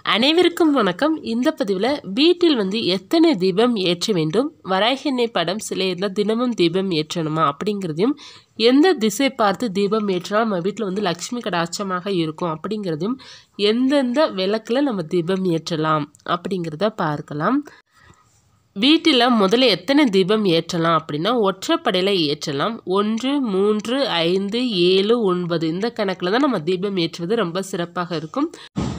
அனைவருக்கும் வணக்கம் இந்த பதிவில் வீட்டில் வந்து எத்தனை தீபம் ஏற்ற வேண்டும் வராகி படம் சிலை இருந்தால் தினமும் தீபம் ஏற்றணுமா அப்படிங்கிறதையும் எந்த திசை பார்த்து தீபம் ஏற்றினால் நம்ம வீட்டில் வந்து லக்ஷ்மி கடாட்சமாக இருக்கும் அப்படிங்கிறதையும் எந்தெந்த விளக்கில் நம்ம தீபம் ஏற்றலாம் அப்படிங்கிறத பார்க்கலாம் வீட்டில் முதல்ல எத்தனை தீபம் ஏற்றலாம் அப்படின்னா ஒற்றைப்படையில் ஏற்றலாம் ஒன்று மூன்று ஐந்து ஏழு ஒன்பது இந்த கணக்கில் தான் நம்ம தீபம் ஏற்றுவது ரொம்ப சிறப்பாக இருக்கும்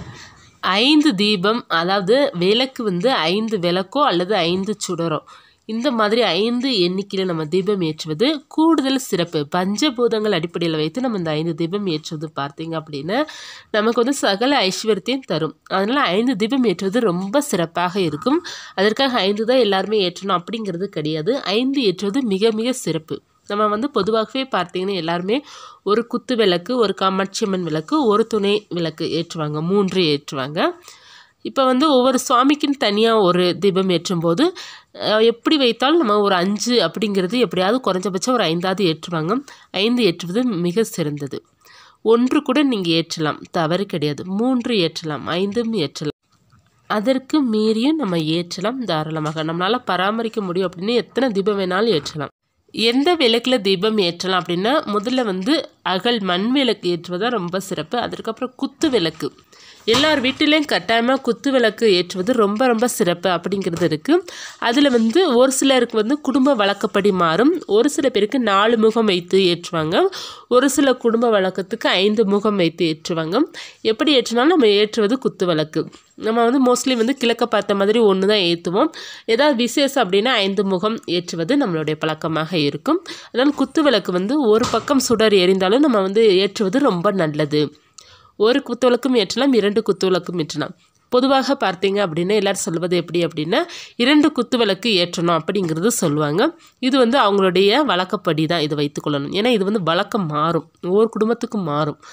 ஐந்து தீபம் அதாவது விளக்கு வந்து ஐந்து விளக்கோ அல்லது ஐந்து சுடரோ இந்த மாதிரி ஐந்து எண்ணிக்கையில் நம்ம தீபம் ஏற்றுவது கூடுதல் சிறப்பு பஞ்சபூதங்கள் அடிப்படையில் வைத்து நம்ம இந்த ஐந்து தீபம் ஏற்றுவது பார்த்தீங்க அப்படின்னா நமக்கு வந்து சகல ஐஸ்வர்யத்தையும் தரும் அதனால் ஐந்து தீபம் ஏற்றுவது ரொம்ப சிறப்பாக இருக்கும் அதற்காக ஐந்து தான் எல்லாருமே ஏற்றணும் அப்படிங்கிறது கிடையாது ஐந்து ஏற்றுவது மிக மிக சிறப்பு நம்ம வந்து பொதுவாகவே பார்த்தீங்கன்னா எல்லாருமே ஒரு குத்து விளக்கு ஒரு காமாட்சியம்மன் விளக்கு ஒரு துணை விளக்கு ஏற்றுவாங்க மூன்று ஏற்றுவாங்க இப்போ வந்து ஒவ்வொரு சுவாமிக்குன்னு தனியாக ஒரு தீபம் ஏற்றும்போது அஹ், எப்படி வைத்தாலும் நம்ம ஒரு அஞ்சு அப்படிங்கிறது எப்படியாவது குறைஞ்சபட்சம் ஒரு ஐந்தாவது ஏற்றுவாங்க ஐந்து ஏற்றுவது மிக சிறந்தது ஒன்று கூட நீங்கள் ஏற்றலாம் தவறு கிடையாது மூன்று ஏற்றலாம் ஐந்தும் ஏற்றலாம் அதற்கு மீறியும் நம்ம ஏற்றலாம் தாராளமாக நம்மளால் பராமரிக்க முடியும் அப்படின்னு எத்தனை தீபம் வேணாலும் ஏற்றலாம் எந்த விளக்கில் தீபம் ஏற்றலாம் அப்படின்னா முதல்ல வந்து அகல் மண் விளக்கு ஏற்றுவதா ரொம்ப சிறப்பு அதற்கப்புறம் குத்து விளக்கு எல்லார் வீட்டிலையும் கட்டாயமாக குத்து விளக்கு ஏற்றுவது ரொம்ப ரொம்ப சிறப்பு அப்படிங்கிறது இருக்குது அதில் வந்து ஒரு சிலருக்கு வந்து குடும்ப வழக்கப்படி மாறும் ஒரு சில பேருக்கு நாலு முகம் வைத்து ஏற்றுவாங்க ஒரு சில குடும்ப வழக்கத்துக்கு ஐந்து முகம் வைத்து ஏற்றுவாங்க எப்படி ஏற்றினாலும் நம்ம ஏற்றுவது குத்து விளக்கு நம்ம வந்து மோஸ்ட்லி வந்து கிழக்க பார்த்த மாதிரி ஒன்று தான் ஏற்றுவோம் ஏதாவது விசேஷம் அப்படின்னா ஐந்து முகம் ஏற்றுவது நம்மளுடைய பழக்கமாக இருக்கும் அதனால் குத்து விளக்கு வந்து ஒரு பக்கம் சுடர் எரிந்தாலும் நம்ம வந்து ஏற்றுவது ரொம்ப நல்லது ஒரு குத்துவிளக்கும் ஏற்றலாம் இரண்டு குத்துவிளக்கும் ஏற்றலாம் பொதுவாக பார்த்தீங்க அப்படின்னா எல்லாரும் சொல்வது எப்படி அப்படின்னா இரண்டு குத்துவிளக்கு ஏற்றணும் அப்படிங்கிறது சொல்லுவாங்க இது வந்து அவங்களுடைய வழக்கப்படி தான் இதை வைத்துக்கொள்ளணும் ஏன்னா இது வந்து வழக்கம் மாறும் ஒவ்வொரு குடும்பத்துக்கும் மாறும்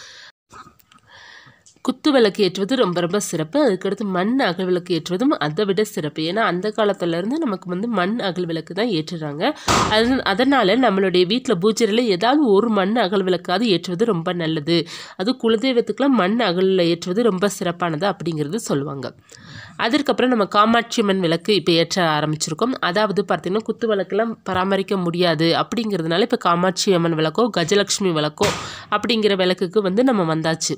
குத்து விளக்கு ஏற்றுவது ரொம்ப ரொம்ப சிறப்பு அதுக்கடுத்து மண் அகல் விளக்கு ஏற்றுவதும் அதை விட சிறப்பு ஏன்னா அந்த காலத்துல இருந்து நமக்கு வந்து மண் அகல் விளக்கு தான் ஏற்றுறாங்க அது அதனால் நம்மளுடைய வீட்டில் பூஜையில் ஏதாவது ஒரு மண் அகல் விளக்காவது ஏற்றுவது ரொம்ப நல்லது அது குலதெய்வத்துக்கெலாம் மண் அகலில் ஏற்றுவது ரொம்ப சிறப்பானது அப்படிங்கிறது சொல்லுவாங்க அதற்கப்புறம் நம்ம காமாட்சி அம்மன் விளக்கு இப்போ ஏற்ற ஆரம்பிச்சிருக்கோம் அதாவது பார்த்திங்கன்னா குத்து விளக்கெல்லாம் பராமரிக்க முடியாது அப்படிங்கிறதுனால இப்போ காமாட்சி அம்மன் விளக்கோ கஜலட்சுமி விளக்கோ அப்படிங்கிற விளக்குக்கு வந்து நம்ம வந்தாச்சு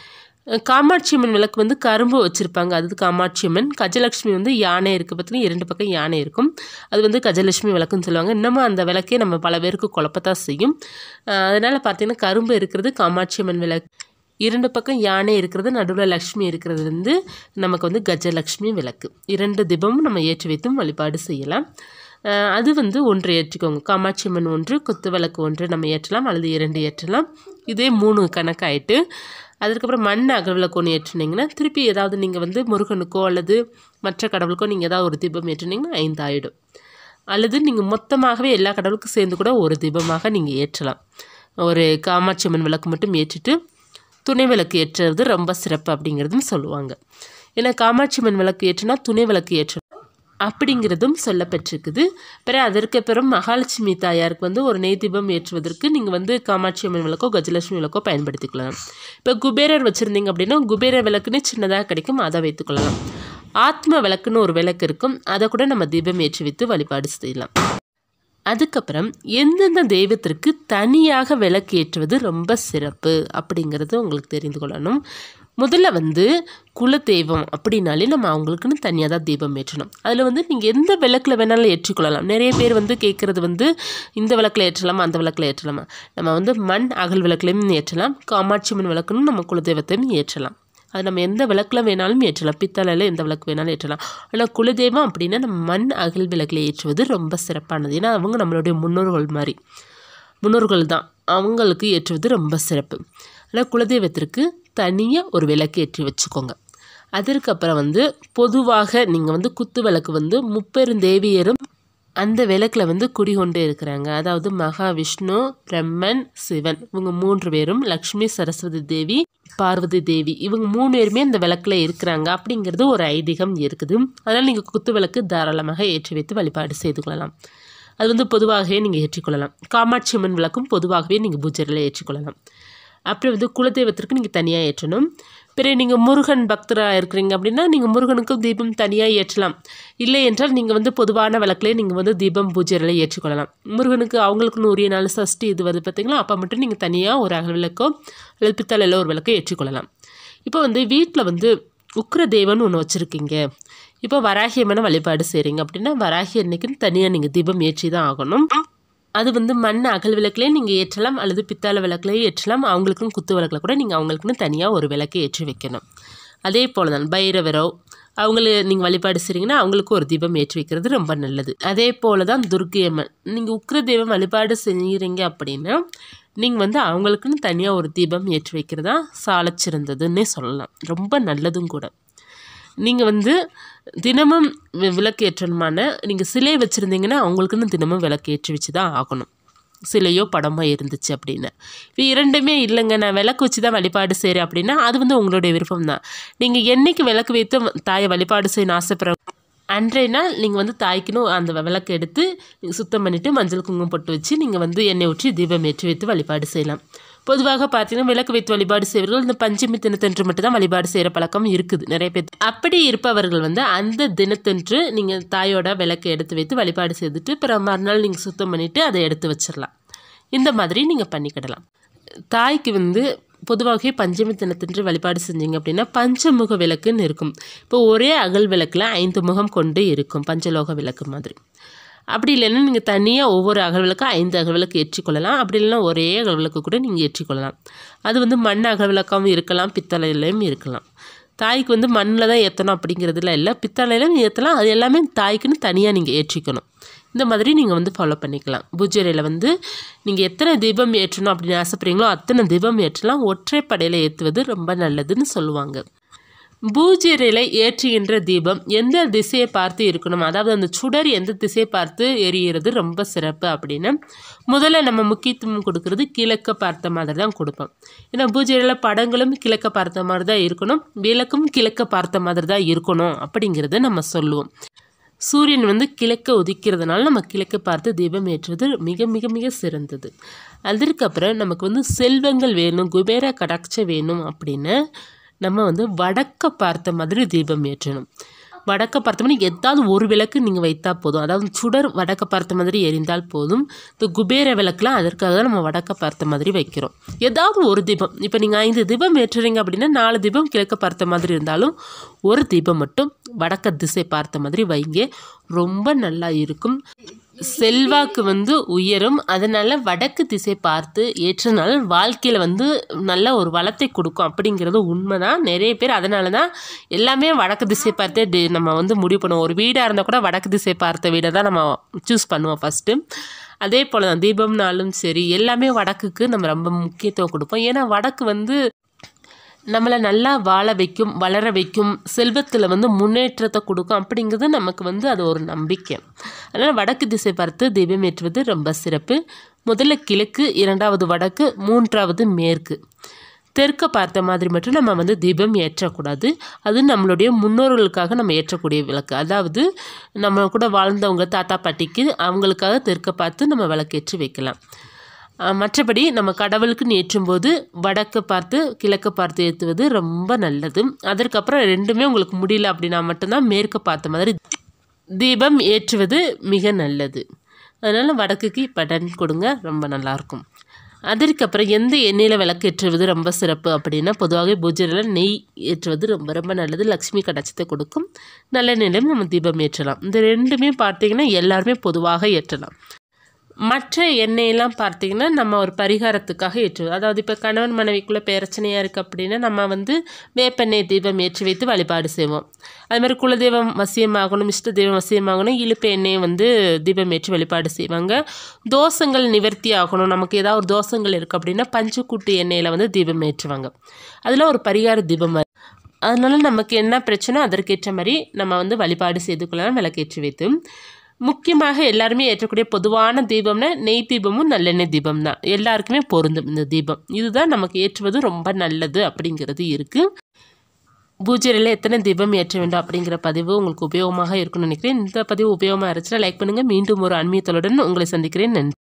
காமாட்சி அம்மன் விளக்கு வந்து கரும்பு வச்சுருப்பாங்க அது காமாட்சி அம்மன் கஜலட்சுமி வந்து யானை இருக்குது பார்த்தீங்கன்னா இரண்டு பக்கம் யானை இருக்கும் அது வந்து கஜலட்சுமி விளக்குன்னு சொல்லுவாங்க இன்னமும் அந்த விளக்கே நம்ம பல பேருக்கு குழப்பத்தான் செய்யும் அதனால் பார்த்தீங்கன்னா கரும்பு இருக்கிறது காமாட்சி அம்மன் விளக்கு இரண்டு பக்கம் யானை இருக்கிறது நடுவில் லக்ஷ்மி இருக்கிறது வந்து நமக்கு வந்து கஜலட்சுமி விளக்கு இரண்டு தீபமும் நம்ம ஏற்றி வைத்தும் வழிபாடு செய்யலாம் அஹ் அது வந்து ஒன்று ஏற்றிக்கோங்க காமாட்சி அம்மன் ஒன்று குத்து விளக்கு ஒன்று நம்ம ஏற்றலாம் அல்லது இரண்டு ஏற்றலாம் இதே மூணு கணக்காயிட்டு அதுக்கப்புறம் மண் அகல் விளக்கு ஒன்று ஏற்றுனீங்கன்னா திருப்பி ஏதாவது நீங்கள் வந்து முருகனுக்கோ அல்லது மற்ற கடவுளுக்கோ நீங்கள் ஏதாவது ஒரு தீபம் ஏற்றுனீங்கன்னா ஐந்து ஆயிடும் அல்லது நீங்கள் மொத்தமாகவே எல்லா கடவுளுக்கும் சேர்ந்து கூட ஒரு தீபமாக நீங்கள் ஏற்றலாம் ஒரு காமாட்சி அம்மன் விளக்கு மட்டும் ஏற்றிட்டு துணை விளக்கு ஏற்றுறது ரொம்ப சிறப்பு அப்படிங்கிறதும் சொல்லுவாங்க ஏன்னா காமாட்சி அம்மன் விளக்கு ஏற்றினா துணை விளக்கு ஏற்றணும் அப்படிங்கிறதும் சொல்லப்பட்டிருக்குது பிறகு அதற்கு அப்புறம் மகாலட்சுமி தாயாருக்கு வந்து ஒரு நெய் தீபம் ஏற்றுவதற்கு நீங்கள் வந்து காமாட்சி அம்மன் விளக்கோ கஜலட்சுமி விளக்கோ பயன்படுத்திக்கலாம் இப்போ குபேரர் வச்சுருந்தீங்க அப்படின்னா குபேர விளக்குன்னு சின்னதாக கிடைக்கும் அதை வைத்துக்கொள்ளலாம் ஆத்ம விளக்குன்னு ஒரு விளக்கு இருக்கும் அதை கூட நம்ம தீபம் ஏற்றி வைத்து வழிபாடு செய்யலாம் அதுக்கப்புறம் எந்தெந்த தெய்வத்திற்கு தனியாக விளக்கு ஏற்றுவது ரொம்ப சிறப்பு அப்படிங்கிறது உங்களுக்கு தெரிந்து கொள்ளணும் முதல்ல வந்து குலதெய்வம் அப்படின்னாலே நம்ம அவங்களுக்குன்னு தனியாக தான் தீபம் ஏற்றணும் அதில் வந்து நீங்கள் எந்த விளக்கில் வேணாலும் ஏற்றிக்கொள்ளலாம் நிறைய பேர் வந்து கேட்குறது வந்து இந்த விளக்கில் ஏற்றலாமா அந்த விளக்கில் ஏற்றலாமா நம்ம வந்து மண் அகல் விளக்குலையும் ஏற்றலாம் காமாட்சி அம்மன் விளக்குன்னு நம்ம குலதெய்வத்தையும் ஏற்றலாம் அது நம்ம எந்த விளக்கில் வேணாலும் ஏற்றலாம் பித்தளையில் எந்த விளக்கு வேணாலும் ஏற்றலாம் ஆனால் குலதெய்வம் அப்படின்னா நம்ம மண் அகல் விளக்கில் ஏற்றுவது ரொம்ப சிறப்பானது ஏன்னா அவங்க நம்மளுடைய முன்னோர்கள் மாதிரி முன்னோர்கள் தான் அவங்களுக்கு ஏற்றுவது ரொம்ப சிறப்பு ஆனால் குலதெய்வத்திற்கு தனியாக ஒரு விளக்கு ஏற்றி வச்சுக்கோங்க அதற்கப்புறம் வந்து பொதுவாக நீங்கள் வந்து குத்து விளக்கு வந்து முப்பெருந்தேவியரும் அந்த விளக்கில் வந்து குடிகொண்டு இருக்கிறாங்க அதாவது மகாவிஷ்ணு பிரம்மன் சிவன் இவங்க மூன்று பேரும் லக்ஷ்மி சரஸ்வதி தேவி பார்வதி தேவி இவங்க மூணு பேருமே அந்த விளக்கில் இருக்கிறாங்க அப்படிங்கிறது ஒரு ஐதீகம் இருக்குது அதனால் நீங்கள் குத்து விளக்கு தாராளமாக ஏற்றி வைத்து வழிபாடு செய்து கொள்ளலாம் அது வந்து பொதுவாகவே நீங்கள் ஏற்றிக்கொள்ளலாம் காமாட்சி அம்மன் விளக்கும் பொதுவாகவே நீங்கள் பூஜையில் ஏற்றிக்கொள்ளலாம் அப்புறம் வந்து குலதெய்வத்திற்கு நீங்கள் தனியாக ஏற்றணும் பிறகு நீங்கள் முருகன் பக்தராக இருக்கிறீங்க அப்படின்னா நீங்கள் முருகனுக்கும் தீபம் தனியாக ஏற்றலாம் இல்லை என்றால் நீங்கள் வந்து பொதுவான விளக்குலேயே நீங்கள் வந்து தீபம் பூஜைகளை ஏற்றிக்கொள்ளலாம் முருகனுக்கு அவங்களுக்குன்னு உரிய நாள் சஷ்டி இது வருது பார்த்தீங்களா அப்போ மட்டும் நீங்கள் தனியாக ஒரு அகல் விளக்கோ அல்லது பித்தளையில் ஒரு விளக்கோ ஏற்றிக்கொள்ளலாம் இப்போ வந்து வீட்டில் வந்து உக்ர தேவன் ஒன்று வச்சுருக்கீங்க இப்போ வராகியமான வழிபாடு செய்கிறீங்க அப்படின்னா வராகி அன்னைக்குன்னு தனியாக நீங்கள் தீபம் ஏற்றி தான் ஆகணும் அது வந்து மண் அகல் விளக்குலேயே நீங்கள் ஏற்றலாம் அல்லது பித்தளை விளக்குலேயே ஏற்றலாம் அவங்களுக்கும் குத்து விளக்கில் கூட நீங்கள் அவங்களுக்குன்னு தனியாக ஒரு விளக்கு ஏற்றி வைக்கணும் அதே போல் தான் பைரவரோ அவங்கள நீங்கள் வழிபாடு செய்கிறீங்கன்னா அவங்களுக்கு ஒரு தீபம் ஏற்றி வைக்கிறது ரொம்ப நல்லது அதே போல் தான் துர்க்கையம்மன் நீங்கள் உக்ர தெய்வம் வழிபாடு செய்கிறீங்க அப்படின்னா நீங்கள் வந்து அவங்களுக்குன்னு தனியாக ஒரு தீபம் ஏற்றி வைக்கிறதா சாலச்சிறந்ததுன்னே சொல்லலாம் ரொம்ப நல்லதும் கூட நீங்கள் வந்து தினமும் வி- விளக்கு ஏற்றணுமான நீங்கள் சிலை வச்சுருந்தீங்கன்னா அவங்களுக்குன்னு தினமும் விளக்கு ஏற்றி வச்சு தான் ஆகணும் சிலையோ படமோ இருந்துச்சு அப்படின்னு இப்போ இரண்டுமே இல்லைங்க நான் விளக்கு வச்சு தான் வழிபாடு செய்கிறேன் அப்படின்னா அது வந்து உங்களுடைய விருப்பம் தான் நீங்கள் என்னைக்கு விளக்கு வைத்து தாயை வழிபாடு செய்யணும் ஆசைப்படுற அன்றைய நாள் நீங்கள் வந்து தாய்க்குன்னு அந்த விளக்கு எடுத்து நீங்கள் சுத்தம் பண்ணிவிட்டு மஞ்சள் குங்குமம் போட்டு வச்சு நீங்கள் வந்து எண்ணெய் ஊற்றி தீபம் ஏற்றி வைத்து வழிபாடு செய்யலாம் பொதுவாக பார்த்தீங்கன்னா விளக்கு வைத்து வழிபாடு செய்வர்கள் இந்த பஞ்சமி தினத்தன்று மட்டும் தான் வழிபாடு செய்கிற பழக்கம் இருக்குது நிறைய பேர் அப்படி இருப்பவர்கள் வந்து அந்த தினத்தன்று நீங்கள் தாயோட விளக்கை எடுத்து வைத்து வழிபாடு செய்துட்டு பிறகு மறுநாள் நீங்கள் சுத்தம் பண்ணிவிட்டு அதை எடுத்து வச்சிடலாம் இந்த மாதிரி நீங்கள் பண்ணிக்கிடலாம் தாய்க்கு வந்து பொதுவாகவே பஞ்சமி தினத்தன்று வழிபாடு செஞ்சீங்க அப்படின்னா பஞ்சமுக விளக்குன்னு இருக்கும் இப்போ ஒரே அகல் விளக்கில் ஐந்து முகம் கொண்டு இருக்கும் பஞ்சலோக விளக்கு மாதிரி அப்படி இல்லைன்னா நீங்கள் தனியாக ஒவ்வொரு அகல் விளக்கு ஐந்து அகல் விளக்கு ஏற்றிக்கொள்ளலாம் அப்படி இல்லைன்னா ஒரே அகல் விளக்கு கூட நீங்கள் ஏற்றிக்கொள்ளலாம் அது வந்து மண் அகல் விளக்காகவும் இருக்கலாம் பித்தளையிலையும் இருக்கலாம் தாய்க்கு வந்து மண்ணில் தான் ஏற்றணும் அப்படிங்கிறதுல இல்லை பித்தளையிலும் ஏற்றலாம் அது எல்லாமே தாய்க்குன்னு தனியாக நீங்கள் ஏற்றிக்கணும் இந்த மாதிரி நீங்கள் வந்து ஃபாலோ பண்ணிக்கலாம் பூஜையில் வந்து நீங்கள் எத்தனை தீபம் ஏற்றணும் அப்படின்னு ஆசைப்படுறீங்களோ அத்தனை தீபம் ஏற்றலாம் ஒற்றைப்படையில் ஏற்றுவது ரொம்ப நல்லதுன்னு சொல்லுவாங்க பூஜையில ஏற்றுகின்ற தீபம் எந்த திசையை பார்த்து இருக்கணும் அதாவது அந்த சுடர் எந்த திசையை பார்த்து எரியிறது ரொம்ப சிறப்பு அப்படின்னு முதல்ல நம்ம முக்கியத்துவம் கொடுக்கறது கிழக்க பார்த்த மாதிரி தான் கொடுப்போம் ஏன்னா பூஜையில் படங்களும் கிழக்க பார்த்த மாதிரி தான் இருக்கணும் விளக்கும் கிழக்க பார்த்த மாதிரி தான் இருக்கணும் அப்படிங்கிறத நம்ம சொல்லுவோம் சூரியன் வந்து கிழக்க உதிக்கிறதுனால நம்ம கிழக்க பார்த்து தீபம் ஏற்றுவது மிக மிக மிக சிறந்தது அதற்கப்புறம் நமக்கு வந்து செல்வங்கள் வேணும் குபேர கடாட்ச வேணும் அப்படின்னு நம்ம வந்து வடக்க பார்த்த மாதிரி தீபம் ஏற்றணும் வடக்க பார்த்த மாதிரி ஏதாவது ஒரு விளக்கு நீங்கள் வைத்தா போதும் அதாவது சுடர் வடக்க பார்த்த மாதிரி எரிந்தால் போதும் இந்த குபேர விளக்குலாம் அதற்காக தான் நம்ம வடக்க பார்த்த மாதிரி வைக்கிறோம் ஏதாவது ஒரு தீபம் இப்போ நீங்கள் ஐந்து தீபம் ஏற்றுறீங்க அப்படின்னா நாலு தீபம் கிழக்க பார்த்த மாதிரி இருந்தாலும் ஒரு தீபம் மட்டும் வடக்க திசை பார்த்த மாதிரி வைங்க ரொம்ப நல்லா இருக்கும் செல்வாக்கு வந்து உயரும் அதனால் வடக்கு திசை பார்த்து ஏற்றனால வாழ்க்கையில் வந்து நல்ல ஒரு வளத்தை கொடுக்கும் அப்படிங்கிறது உண்மைதான் நிறைய பேர் அதனால தான் எல்லாமே வடக்கு திசை பார்த்தே டி- நம்ம வந்து முடிவு பண்ணுவோம் ஒரு வீடாக இருந்தால் கூட வடக்கு திசை பார்த்த வீடை தான் நம்ம சூஸ் பண்ணுவோம் ஃபஸ்ட்டு அதே போல் தான் தீபம்னாலும் சரி எல்லாமே வடக்குக்கு நம்ம ரொம்ப முக்கியத்துவம் கொடுப்போம் ஏன்னா வடக்கு வந்து நம்மளை நல்லா வாழ வைக்கும் வளர வைக்கும் செல்வத்தில் வந்து முன்னேற்றத்தை கொடுக்கும் அப்படிங்கிறது நமக்கு வந்து அது ஒரு நம்பிக்கை அதனால் வடக்கு திசை பார்த்து தீபம் ஏற்றுவது ரொம்ப சிறப்பு முதல்ல கிழக்கு இரண்டாவது வடக்கு மூன்றாவது மேற்கு தெற்க பார்த்த மாதிரி மட்டும் நம்ம வந்து தீபம் ஏற்றக்கூடாது அது நம்மளுடைய முன்னோர்களுக்காக நம்ம ஏற்றக்கூடிய விளக்கு அதாவது நம்ம கூட வாழ்ந்தவங்க தாத்தா பாட்டிக்கு அவங்களுக்காக தெற்க பார்த்து நம்ம விளக்கேற்றி வைக்கலாம் அஹ் மற்றபடி நம்ம கடவுளுக்கு ஏற்றும்போது வடக்கு பார்த்து கிழக்கு பார்த்து ஏற்றுவது ரொம்ப நல்லது அதற்கப்புறம் ரெண்டுமே உங்களுக்கு முடியல அப்படின்னா மட்டும்தான் மேற்கு பார்த்த மாதிரி தீபம் ஏற்றுவது மிக நல்லது அதனால் வடக்குக்கு பட்டன் கொடுங்க ரொம்ப நல்லாயிருக்கும் அதற்கப்புறம் எந்த எண்ணெயில் விளக்கு ஏற்றுவது ரொம்ப சிறப்பு அப்படின்னா பொதுவாகவே பூஜையில் நெய் ஏற்றுவது ரொம்ப ரொம்ப நல்லது லக்ஷ்மி கடாட்சத்தை கொடுக்கும் நல்ல நிலையும் நம்ம தீபம் ஏற்றலாம் இந்த ரெண்டுமே பார்த்தீங்கன்னா எல்லாருமே பொதுவாக ஏற்றலாம் மற்ற எண்ணெயெல்லாம் பார்த்தீங்கன்னா நம்ம ஒரு பரிகாரத்துக்காக ஏற்றுவோம் அதாவது இப்போ கணவன் மனைவிக்குள்ளே பிரச்சனையாக இருக்குது அப்படின்னா நம்ம வந்து வேப்பெண்ணெய் தீபம் ஏற்றி வைத்து வழிபாடு செய்வோம் அது மாதிரி குலதெய்வம் வசியமாகணும் இஷ்ட தெய்வம் வசியமாகணும் இழுப்பு எண்ணெயை வந்து தீபம் ஏற்றி வழிபாடு செய்வாங்க தோஷங்கள் நிவர்த்தி ஆகணும் நமக்கு ஏதாவது ஒரு தோஷங்கள் இருக்குது அப்படின்னா பஞ்சுக்கூட்டு எண்ணெயில் வந்து தீபம் ஏற்றுவாங்க அதில் ஒரு பரிகார தீபம் வரும். அதனால நமக்கு என்ன பிரச்சனை அதற்கேற்ற மாதிரி நம்ம வந்து வழிபாடு செய்து கொள்ளலாம் விளக்கேற்றி வைத்து முக்கியமாக எல்லாருமே ஏற்றக்கூடிய பொதுவான தீபம்னா நெய் தீபமும் நல்லெண்ணெய் தீபம் தான் எல்லாருக்குமே பொருந்தும் இந்த தீபம் இதுதான் நமக்கு ஏற்றுவது ரொம்ப நல்லது அப்படிங்கிறது இருக்குது பூஜையில் எத்தனை தீபம் ஏற்ற வேண்டும் அப்படிங்கிற பதிவு உங்களுக்கு உபயோகமாக இருக்கும்னு நினைக்கிறேன் இந்த பதிவு உபயோகமாக இருந்துச்சுன்னா லைக் பண்ணுங்கள் மீண்டும் ஒரு அன்மியத்தலுடன் உங்களை சந்திக்கிறேன் நன்றி